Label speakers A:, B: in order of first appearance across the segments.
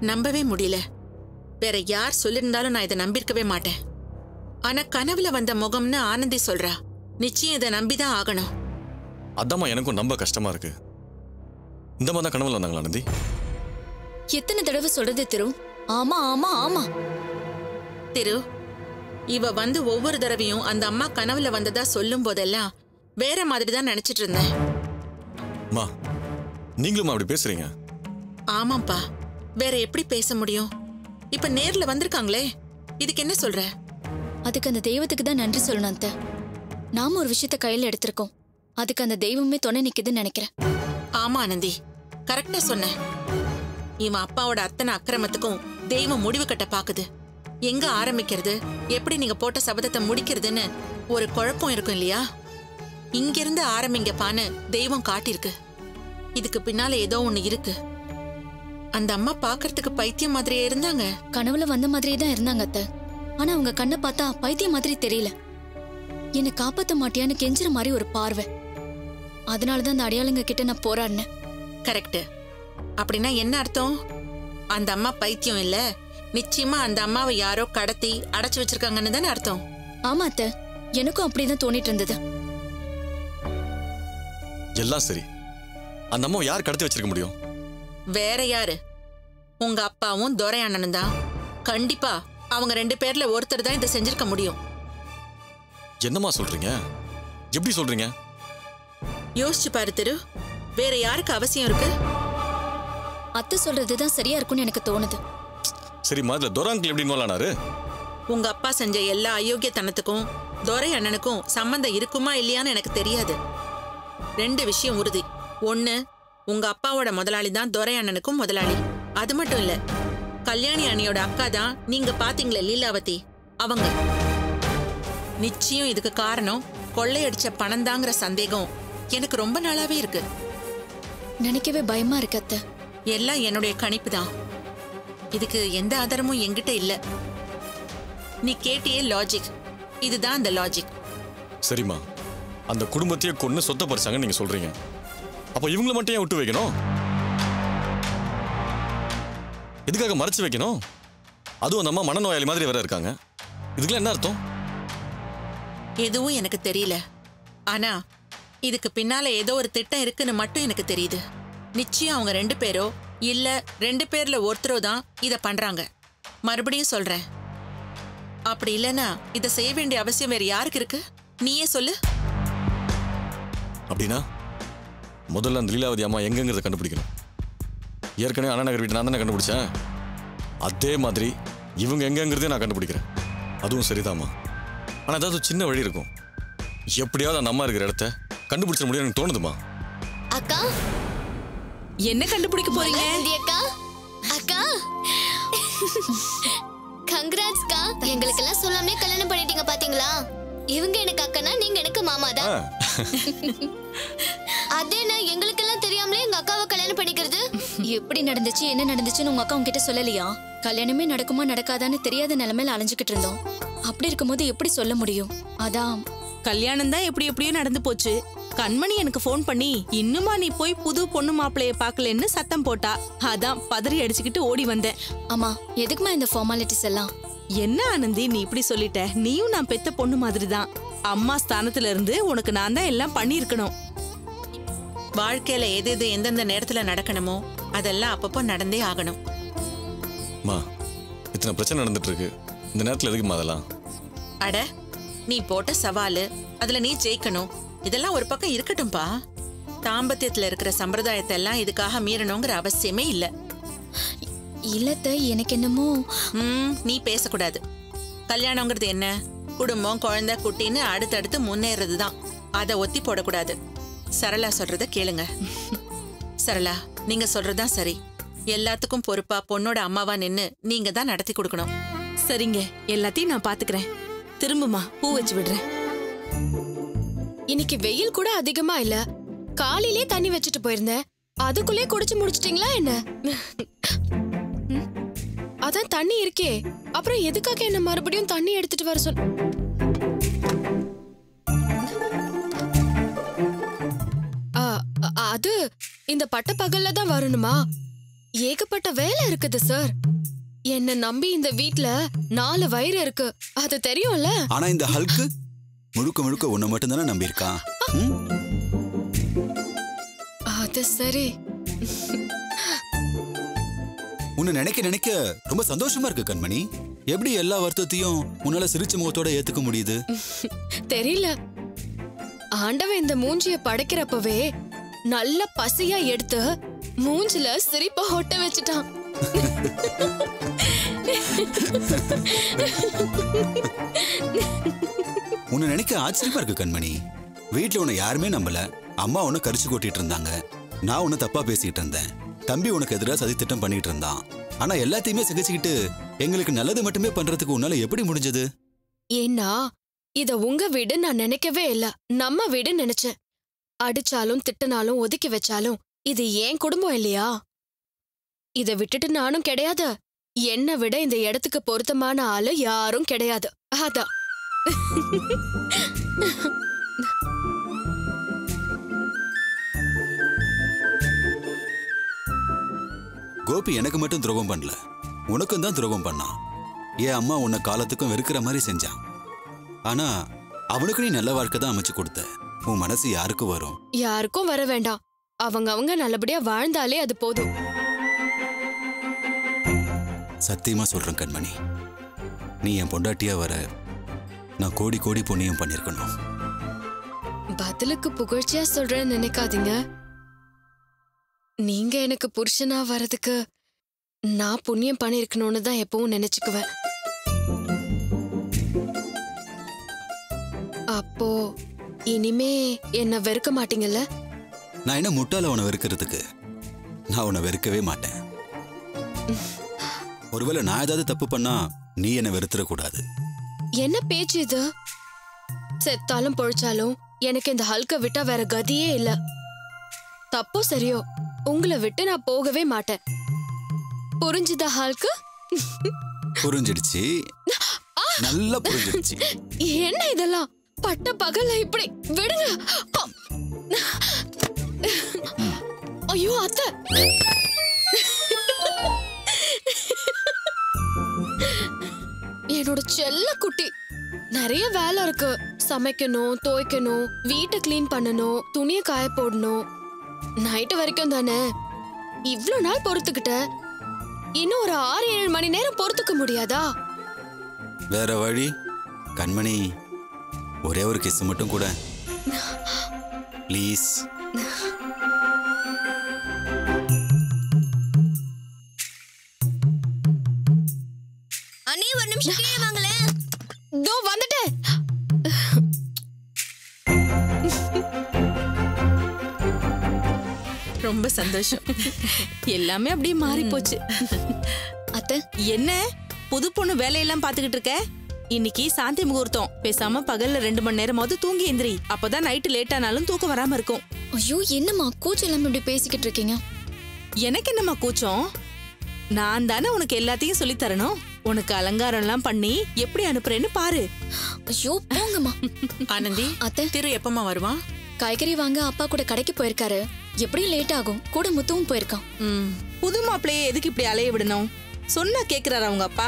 A: நம்பவே முடியல வேற யார் சொல்லியிருந்தாலும் நான் இதை நம்பியிருக்கவே மாட்டேன் ஆனா கனவுல வந்த முகம்னு ஆனந்தி சொல்றா நிச்சயம் இதை நம்பிதான் ஆகணும்
B: அதாம்மா எனக்கும் நம்ப கஷ்டமா இருக்கு இந்த மாதிரி தான் கனவுல வந்தாங்களா ஆனந்தி
C: எத்தனை தடவை சொல்றது திரு ஆமா ஆமா ஆமா
A: திரு இவ வந்து ஒவ்வொரு தடவையும் அந்த அம்மா கனவுல வந்ததா சொல்லும் போதெல்லாம் வேற மாதிரி தான் நினைச்சிட்டு இருந்தேன்
B: அம்மா நீங்களும் அப்படி பேசுறீங்க
A: ஆமாப்பா வேற எப்படி பேச முடியும் இப்ப நேர்ல வந்திருக்காங்களே இதுக்கு என்ன சொல்ற
C: அதுக்கு அந்த தெய்வத்துக்கு தான் நன்றி சொல்லணும் அத்தை நாம ஒரு விஷயத்த கையில எடுத்திருக்கோம் அதுக்கு அந்த தெய்வமே துணை நிக்குதுன்னு நினைக்கிறேன்
A: ஆமா ஆனந்தி கரெக்டா சொன்ன இவன் அப்பாவோட அத்தனை அக்கிரமத்துக்கும் தெய்வம் முடிவு கட்ட பாக்குது எங்க ஆரம்பிக்கிறது எப்படி நீங்க போட்ட சபதத்தை முடிக்கிறதுன்னு ஒரு குழப்பம் இருக்கும் இல்லையா இங்கிருந்து ஆரம்பிங்கப்பான்னு தெய்வம் காட்டியிருக்கு இதுக்கு பின்னால ஏதோ ஒண்ணு இருக்கு அந்த அம்மா பாக்குறதுக்கு பைத்தியம் மாதிரியே இருந்தாங்க
C: கனவுல வந்த மாதிரியே தான் இருந்தாங்க அத்தை ஆனா அவங்க கண்ணை பார்த்தா பைத்தியம் மாதிரி தெரியல என்னை காப்பாத்த மாட்டியான்னு கெஞ்சுற மாதிரி ஒரு பார்வை அதனாலதான் அந்த அடையாளங்க கிட்ட நான் போராடினேன்
A: கரெக்ட் அப்படின்னா என்ன அர்த்தம் அந்த அம்மா பைத்தியம் இல்ல நிச்சயமா அந்த அம்மாவை யாரோ கடத்தி அடைச்சு வச்சிருக்காங்கன்னு தானே அர்த்தம்
C: ஆமா அத்தை எனக்கும் அப்படிதான் தோணிட்டு இருந்தது
B: எல்லாம் சரி அந்த அம்மாவை யார் கடத்தி வச்சிருக்க முடியும்
A: வேற யாரு உங்க அப்பாவும் துரை அண்ணனும் தான் கண்டிப்பா அவங்க ரெண்டு பேர்ல ஒருத்தர் தான் இதை செஞ்சிருக்க முடியும்
B: என்னம்மா சொல்றீங்க எப்படி சொல்றீங்க
A: யோசிச்சு பாரு திரு வேற யாருக்கு அவசியம் இருக்கு
C: அத்தை சொல்றதுதான் சரியா இருக்கும்னு எனக்கு தோணுது
B: சரி முதல்ல துராங்கில் எப்படி நோலானாரு
A: உங்க அப்பா செஞ்ச எல்லா அயோக்கியத்தனத்துக்கும் துரை அண்ணனுக்கும் சம்பந்தம் இருக்குமா இல்லையான்னு எனக்கு தெரியாது ரெண்டு விஷயம் உறுதி ஒண்ணு உங்க அப்பாவோட முதலாளி தான் துரை அண்ணனுக்கும் முதலாளி அது மட்டும் இல்ல கல்யாணி அண்ணியோட அக்கா தான் நீங்க பாத்தீங்களே லீலாவதி அவங்க நிச்சயம் இதுக்கு காரணம் கொள்ளையடிச்ச பணம் தாங்கிற சந்தேகம் எனக்கு ரொம்ப நாளாவே இருக்கு
C: நினைக்கவே பயமா இருக்கு அத்தை
A: எல்லாம் என்னுடைய கணிப்பு தான் இதுக்கு எந்த ஆதாரமும் என்கிட்ட இல்ல நீ கேட்டியே லாஜிக் இதுதான் அந்த லாஜிக்
B: சரிம்மா அந்த குடும்பத்தையே கொன்னு சொத்த பறிச்சாங்கன்னு நீங்க சொல்றீங்க அப்ப இவங்கள மட்டும் ஏன் விட்டு வைக்கணும் எதுக்காக மறைச்சு வைக்கணும் அதுவும் அந்த அம்மா மனநோயாளி மாதிரி வேற இருக்காங்க இதுக்கெல்லாம் என்ன அர்த்தம்
A: எதுவும் எனக்கு தெரியல ஆனா இதுக்கு பின்னால ஏதோ ஒரு திட்டம் இருக்குன்னு மட்டும் எனக்கு தெரியுது நிச்சயம் அவங்க ரெண்டு பேரோ இல்ல ரெண்டு பேர்ல ஒருத்தரோ தான் இத பண்றாங்க மறுபடியும் சொல்றேன் அப்படி இல்லைன்னா இதை செய்ய வேண்டிய அவசியம் வேற யாருக்கு இருக்கு நீயே சொல்லு
B: அப்படின்னா முதல்ல அந்த லீலாவதி அம்மா எங்கங்கிறத கண்டுபிடிக்கணும் ஏற்கனவே அண்ணா நகர் வீட்டு நான் தானே கண்டுபிடிச்சேன் அதே மாதிரி இவங்க எங்கங்கிறதே நான் கண்டுபிடிக்கிறேன் அதுவும் சரிதாம்மா ஆனால் ஏதாவது ஒரு சின்ன வழி இருக்கும் எப்படியாவது அந்த அம்மா இருக்கிற இடத்த கண்டுபிடிச்சிட முடியும்னு எனக்கு தோணுதுமா
D: அக்கா
E: என்ன கண்டுபிடிக்க போறீங்க
D: நந்தி அக்கா அக்கா கங்க்ராட்ஸ்க்கா எங்களுக்கெல்லாம் சொல்லாமலே கல்யாணம் பண்ணிட்டீங்க பாத்தீங்களா இவங்க எனக்கு அக்கனா நீங்க எனக்கு மாமா
B: ஆ,
D: தான் அது என்ன எங்களுக்கெல்லாம் தெரியாமலே எங்க அக்காவை கல்யாணம் பண்ணிக்கிறது
C: எப்படி நடந்துச்சு என்ன நடந்துச்சுன்னு உங்க அக்கா உங்ககிட்ட சொல்லலையா கல்யாணமே நடக்குமா நடக்காதான்னு தெரியாத நிலைமையில அலைஞ்சுக்கிட்டு இருந்தோம் அப்படி இருக்கும்போது எப்படி சொல்ல முடியும் அதான்
E: கல்யாணம் தான் எப்படி எப்படியோ நடந்து போச்சு கண்மணி எனக்கு ஃபோன் பண்ணி இன்னுமா நீ போய் புது பொண்ணு மாப்பிளைய பார்க்கலன்னு சத்தம் போட்டா அதான் பதறி அடிச்சுக்கிட்டு ஓடி வந்தேன்
C: அம்மா எதுக்குமா இந்த ஃபார்மாலிட்டிஸ் எல்லாம்
E: என்ன ஆனந்தி நீ இப்படி சொல்லிட்ட நீயும் நான் பெத்த பொண்ணு மாதிரி தான் அம்மா ஸ்தானத்துல இருந்து உனக்கு நான் தான் எல்லாம் பண்ணியிருக்கணும்
A: வாழ்க்கையில எது எது எந்தெந்த நேரத்துல நடக்கணுமோ அதெல்லாம் அப்பப்போ நடந்தே ஆகணும்
B: அம்மா இத்தனை பிரச்சனை நடந்துட்டு இருக்கு இந்த நேரத்தில் எதுக்குமா அதெல்லாம்
A: அட நீ போட்ட சவாலு அதுல நீ ஜெயிக்கணும் இதெல்லாம் ஒரு பக்கம் இருக்கட்டும்பா தாம்பத்தியத்துல இருக்கிற சம்பிரதாயத்தை எல்லாம் இதுக்காக மீறணுங்கிற அவசியமே இல்ல
C: இல்லத்த எனக்கு என்னமோ
A: ம் நீ பேசக்கூடாது கல்யாணங்கிறது என்ன குடும்பம் குழந்தை குட்டின்னு அடுத்தடுத்து முன்னேறது தான் அதை ஒத்தி போடக்கூடாது சரளா சொல்றத கேளுங்க சரளா நீங்க சொல்றதுதான் சரி எல்லாத்துக்கும் பொறுப்பா பொண்ணோட அம்மாவா நின்னு நீங்க தான் நடத்தி கொடுக்கணும்
E: சரிங்க எல்லாத்தையும் நான் பாத்துக்கிறேன் திரும்புமா பூ வச்சு விடுறேன்
F: இன்னைக்கு வெயில் கூட அதிகமா இல்ல காலையிலே தண்ணி வச்சுட்டு போயிருந்தேன் அதுக்குள்ளே குடிச்சு முடிச்சிட்டீங்களா என்ன ம், அதான் தண்ணி இருக்கே அப்புறம் எதுக்காக என்ன மறுபடியும் தண்ணி எடுத்துட்டு வர சொல் ஆ, அ- அது இந்த பட்ட பகல்ல தான் வரணுமா ஏகப்பட்ட வேலை இருக்குது சார் என்ன நம்பி இந்த வீட்ல நாலு வயிறு இருக்கு அது தெரியும்ல
G: ஆனா இந்த ஹல்க்கு முழுக்க முழுக்க உன்னை மட்டும்தானே நம்பியிருக்கான் ம்?
F: அது சரி
G: உன்னை நினைக்க நினைக்க ரொம்ப சந்தோஷமா இருக்கு கண்மணி எப்படி எல்லா வருத்தத்தையும் உன்னால சிரிச்ச முகத்தோட ஏத்துக்க முடியுது
F: தெரியல ஆண்டவன் இந்த மூஞ்சிய படைக்கிறப்பவே நல்ல பசியா எடுத்து மூஞ்சில சிரிப்ப ஒட்ட வச்சுட்டான்
G: உன்னை நினைக்க ஆச்சரியமா இருக்கு கண்மணி வீட்ல உன்னை யாருமே நம்பல அம்மா உன்னை கரிச்சு கொட்டிட்டு இருந்தாங்க நான் உன்னை தப்பா பேசிட்டு இருந்தேன் தம்பி உனக்கு எதிராக சதி திட்டம் பண்ணிட்டு இருந்தான் ஆனா எல்லாத்தையுமே சகிச்சுக்கிட்டு எங்களுக்கு நல்லது மட்டுமே பண்றதுக்கு உன்னால எப்படி முடிஞ்சது
F: ஏன்னா இத உங்க வீடு நான் நினைக்கவே இல்ல நம்ம வீடு நினைச்சேன் அடிச்சாலும் திட்டினாலும் ஒதுக்கி வச்சாலும் இது ஏன் குடும்பம் இல்லையா இத விட்டுட்டு நானும் கிடையாது என்னை விட இந்த இடத்துக்கு பொருத்தமான ஆளு யாரும் கிடையாது அதான்
G: கோபி எனக்கு மட்டும் துரோகம் பண்ணல உனக்கும் தான் துரோகம் பண்ணான் என் அம்மா உன்னை காலத்துக்கும் வெறுக்கிற மாதிரி செஞ்சான் ஆனா அவனுக்கு நீ நல்ல வாழ்க்கை தான் அமைச்சு கொடுத்த உன் மனசு யாருக்கு வரும்
F: யாருக்கும் வர வேண்டாம் அவங்க அவங்க நல்லபடியா வாழ்ந்தாலே அது போதும்
G: சத்தியமா சொல்றேன் கண்மணி நீ என் பொண்டாட்டியா வர நான் கோடி கோடி புண்ணியம் பண்ணிருக்கணும்
F: பதிலுக்கு புகழ்ச்சியா சொல்றேன்னு நினைக்காதீங்க நீங்க எனக்கு புருஷனா வரதுக்கு நான் புண்ணியம் பண்ணிருக்கணும்னு தான் எப்பவும் நினைச்சுக்குவேன் அப்போ இனிமே என்ன வெறுக்க மாட்டீங்கல்ல
G: நான் என்ன முட்டாள உன்னை வெறுக்கிறதுக்கு நான் உன்னை வெறுக்கவே மாட்டேன் ஒருவேளை நான் ஏதாவது தப்பு பண்ணா நீ என்னை வெறுத்துடக்கூடாது
F: என்ன பேச்சு இது செத்தாலும் பொழைச்சாலும் எனக்கு இந்த ஹல்க விட்டா வேற கதியே இல்ல தப்போ சரியோ உங்களை விட்டு நான் போகவே மாட்டேன் புரிஞ்சுதா ஹல்கு
G: புரிஞ்சிடுச்சு நல்லா புரிஞ்சிடுச்சு
F: என்ன இதெல்லாம் பட்ட பகல்ல இப்படி விடுங்க அ! ஐயோ அத்தை என்னோட செல்ல குட்டி நிறைய வேலை இருக்கு சமைக்கணும் துவைக்கணும் வீட்டை க்ளீன் பண்ணணும் துணியை காய போடணும் நைட்டு வரைக்கும் தானே இவ்ளோ நாள் பொறுத்துக்கிட்ட இன்னும் ஒரு ஆறு ஏழு மணி நேரம் பொறுத்துக்க முடியாதா
G: வேற வழி கண்மணி ஒரே ஒரு கிஸ் மட்டும் கூட ப்ளீஸ்
D: அண்ணே ஒரு நிமிஷம் கீழே வாங்களேன்
F: தோ வந்துட்டேன்
A: ரொம்ப சந்தோஷம்
E: எல்லாமே அப்படியே மாறி போச்சு
C: அத்தை
E: என்ன புது பொண்ணு வேலையெல்லாம் பாத்துக்கிட்டு இருக்க இன்னைக்கு சாந்தி முகூர்த்தம் பேசாம பகல்ல ரெண்டு மணி நேரமாவது தூங்கி எந்திரி அப்பதான் நைட்டு லேட் ஆனாலும் தூக்கம் வராம இருக்கும்
C: ஐயோ என்னம்மா கூச்சம் இல்லாம இப்படி பேசிக்கிட்டு இருக்கீங்க
E: எனக்கு என்னம்மா கூச்சம் நான் தானே உனக்கு எல்லாத்தையும் சொல்லித் தரணும் உனக்கு அலங்காரம் எல்லாம் பண்ணி எப்படி அனுப்புறேன்னு பாரு
C: ஐயோ போங்கம்மா
A: ஆனந்தி
C: அத்தை
A: திரு எப்பமா வருவான்
C: காய்கறி வாங்க அப்பா கூட கடைக்கு போயிருக்காரு எப்படியும் லேட் ஆகும் கூட முத்துவும் போயிருக்கான்
A: ம்
E: புது மாப்பிள்ளைய எதுக்கு இப்படி அலைய விடணும் சொன்னா கேக்குறாரா உங்க அப்பா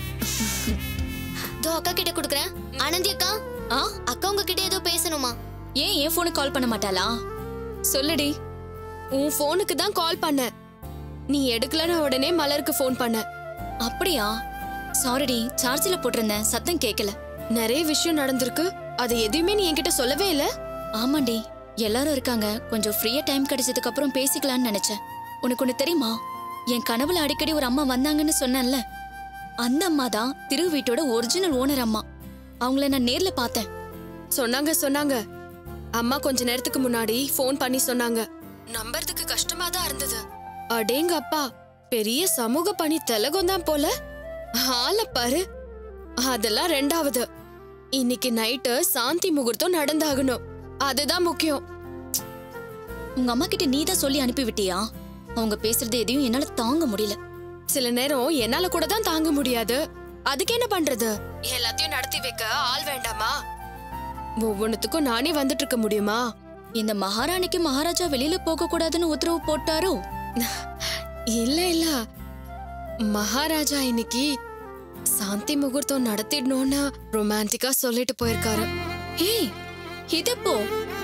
D: தோ அக்கா கிட்ட குடுக்குறேன் ஆனந்தி அக்கா
C: ஆ
D: அக்கா உங்ககிட்ட ஏதோ பேசணுமா
C: ஏன் என் போனுக்கு கால் பண்ண மாட்டாளா சொல்லுடி
F: உன் போனுக்கு தான் கால் பண்ண நீ எடுக்கலன்னு உடனே மலருக்கு ஃபோன் பண்ண
C: அப்படியா சாரிடி சார்ஜில் போட்டிருந்தேன் சத்தம் கேட்கல
F: நிறைய விஷயம் நடந்திருக்கு அது எதுவுமே நீ என்கிட்ட சொல்லவே இல்ல
C: ஆமாண்டி எல்லாரும் இருக்காங்க கொஞ்சம் ஃப்ரீயா டைம் கிடைச்சதுக்கு அப்புறம் பேசிக்கலாம்னு நினைச்சேன் உனக்கு ஒண்ணு தெரியுமா என் கனவுல அடிக்கடி ஒரு அம்மா வந்தாங்கன்னு சொன்னேன்ல அந்த அம்மா தான் திரு வீட்டோட ஒரிஜினல் ஓனர் அம்மா அவங்கள நான் நேர்ல பார்த்தேன்
F: சொன்னாங்க சொன்னாங்க அம்மா கொஞ்ச நேரத்துக்கு முன்னாடி ஃபோன் பண்ணி சொன்னாங்க நம்புறதுக்கு கஷ்டமா தான் இருந்தது அடேங்க அப்பா பெரிய சமூக பணி திலகம் தான் போல ஆள பாரு அதெல்லாம் ரெண்டாவது இன்னைக்கு நைட்டு சாந்தி முகூர்த்தம் நடந்தாகணும் அதுதான் முக்கியம்
C: உங்க அம்மா கிட்ட நீ தான் சொல்லி அனுப்பி விட்டியா அவங்க பேசுறது எதையும் என்னால தாங்க முடியல
F: சில நேரம் என்னால கூட தான் தாங்க முடியாது அதுக்கு என்ன பண்றது எல்லாத்தையும் நடத்தி வைக்க ஆள் வேண்டாமா ஒவ்வொன்னுத்துக்கும் நானே வந்துட்டு இருக்க முடியுமா
C: இந்த மகாராணிக்கு மகாராஜா வெளியில போக கூடாதுன்னு உத்தரவு போட்டாரோ
F: இல்ல இல்ல மகாராஜா இன்னைக்கு சாந்தி முகூர்த்தம் நடத்திடணும்னு ரொமான்டிக்கா சொல்லிட்டு போயிருக்காரு
C: ஏய் இதப்போ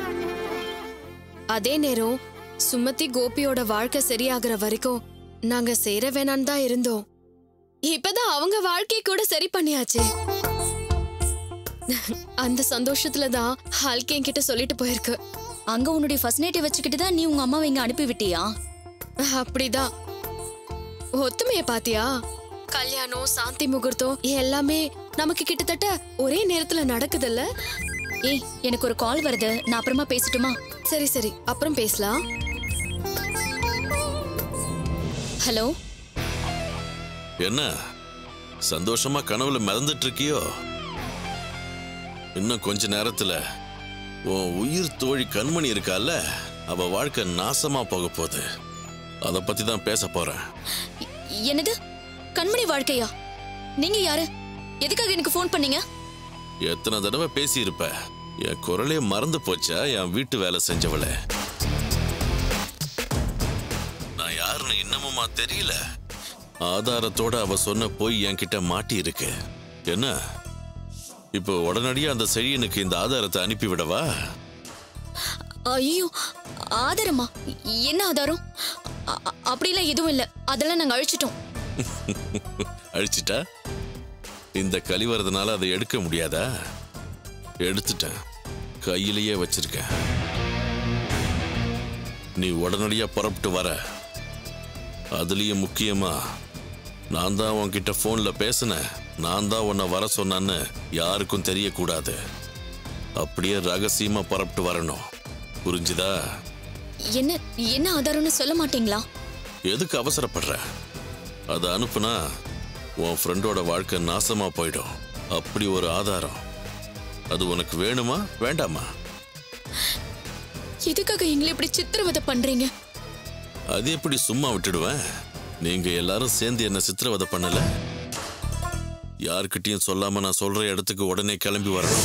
F: அதே நேரம் சுமதி கோபியோட வாழ்க்கை சரியாகிற வரைக்கும் நாங்க சேர வேணான்னு தான் இருந்தோம் இப்பதான் அவங்க வாழ்க்கை கூட சரி பண்ணியாச்சு அந்த சந்தோஷத்துல தான் ஹால்கே என்கிட்ட சொல்லிட்டு போயிருக்கு
C: அங்க உன்னுடைய ஃபர்ஸ்ட் நைட்டை வச்சுக்கிட்டு தான் நீ உங்க அம்மாவை இங்க அனுப்பி விட்டியா
F: அப்படிதான் ஒத்துமைய பாத்தியா கல்யாணம் சாந்தி முகூர்த்தம் எல்லாமே நமக்கு கிட்டத்தட்ட ஒரே நேரத்துல நடக்குதுல்ல
C: ஏய் எனக்கு ஒரு கால் வருது நான் அப்புறமா பேசட்டுமா
F: சரி சரி அப்புறம் பேசலாம்
C: ஹலோ
H: என்ன சந்தோஷமா கனவுல மிதந்துட்டு இருக்கியோ இன்னும் கொஞ்ச நேரத்துல உன் உயிர் தோழி கண்மணி இருக்கால அவ வாழ்க்கை நாசமா போக போகுது அத பத்தி தான் பேச போறேன்
C: எ- என்னது கண்மணி வாழ்க்கையா நீங்க யாரு எதுக்காக எனக்கு ஃபோன் பண்ணீங்க
H: எத்தனை தடவை பேசியிருப்ப என் குரலே மறந்து போச்சா என் வீட்டு வேலை செஞ்சவளே நான் யாருன்னு இன்னமுமா தெரியல ஆதாரத்தோட அவ சொன்ன போய் என்கிட்ட மாட்டி இருக்கு என்ன இப்போ உடனடியா அந்த செழியனுக்கு இந்த ஆதாரத்தை அனுப்பி விடவா
C: ஐயோ ஆதாரமா என்ன ஆதாரம் அ- அ- அப்படிலாம் எதுவும் இல்ல அதெல்லாம் நாங்க அழிச்சிட்டோம்
H: அழிச்சிட்டா இந்த கலிவரதுனால அதை எடுக்க முடியாதா எடுத்துட்டேன் கையிலேயே வச்சிருக்கேன் நீ உடனடியா புறப்பட்டு வர அதுலயும் முக்கியமா நான் தான் உன்கிட்ட ஃபோன்ல பேசினேன் நான் தான் உன்னை வர சொன்னேன்னு யாருக்கும் தெரியக்கூடாது அப்படியே ரகசியமா புறப்பட்டு வரணும் புரிஞ்சுதா
C: என்ன என்ன ஆதாரம்னு சொல்ல மாட்டீங்களா
H: எதுக்கு அவசரப்படுற அதை அனுப்புனா உன் ஃப்ரெண்டோட வாழ்க்கை நாசமா போயிடும் அப்படி ஒரு ஆதாரம் அது உனக்கு வேணுமா வேண்டாமா
C: எதுக்காக எங்களை இப்படி சித்திரவதை பண்றீங்க
H: அது எப்படி சும்மா விட்டுடுவேன் நீங்க எல்லாரும் சேர்ந்து என்ன சித்திரவதை பண்ணல யார்கிட்டயும் சொல்லாம நான் சொல்ற இடத்துக்கு உடனே கிளம்பி வரணும்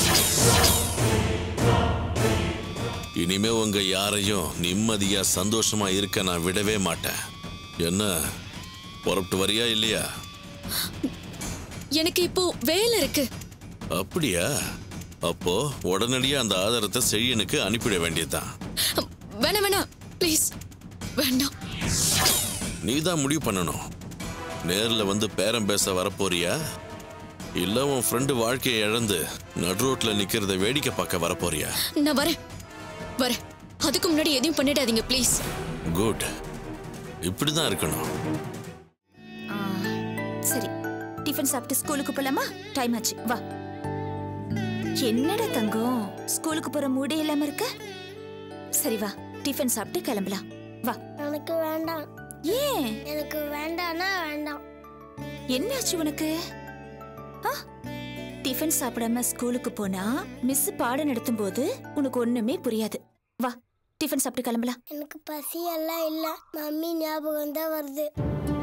H: இனிமே உங்க யாரையும் நிம்மதியா சந்தோஷமா இருக்க நான் விடவே மாட்டேன் என்ன புறப்பட்டு வரியா இல்லையா
C: எனக்கு இப்போ வேலை இருக்கு
H: அப்படியா அப்போ உடனடியா அந்த ஆதாரத்தை செழியனுக்கு அனுப்பிட வேண்டியதுதான்
C: வேணாம் வேணாம் ப்ளீஸ் வேண்டாம்
H: நீ தான் முடிவு பண்ணணும் நேர்ல வந்து பேரம் பேச வரப்போறியா இல்ல உன் ஃப்ரெண்டு வாழ்க்கையை இழந்து நடுரோட்ல நிக்கிறத வேடிக்கை பார்க்க வரப்போறியா
C: நான் வரேன் வரேன் அதுக்கு முன்னாடி எதையும் பண்ணிடாதீங்க ப்ளீஸ்
H: குட் இப்படிதான் இருக்கணும்
I: ஆ, சரி டிஃபன் சாப்பிட்டு ஸ்கூலுக்கு போலாமா டைம் ஆச்சு வா என்னடா தங்கம் ஸ்கூலுக்கு போற மூடே இல்லாம இருக்க சரி வா டிஃபன் சாப்பிட்டு கிளம்பலாம் வா
D: எனக்கு வேண்டாம்
I: ஏன்
D: எனக்கு வேண்டாம்னா வேண்டாம்
I: என்னாச்சு உனக்கு ஆ? டிஃபன் சாப்பிடாம ஸ்கூலுக்கு போனா மிஸ் பாடம் நடத்தும் போது உனக்கு ஒண்ணுமே புரியாது வா டிஃபன் சாப்பிட்டு கிளம்பலாம்
D: எனக்கு பசி எல்லாம் இல்ல மம்மி ஞாபகம் தான் வருது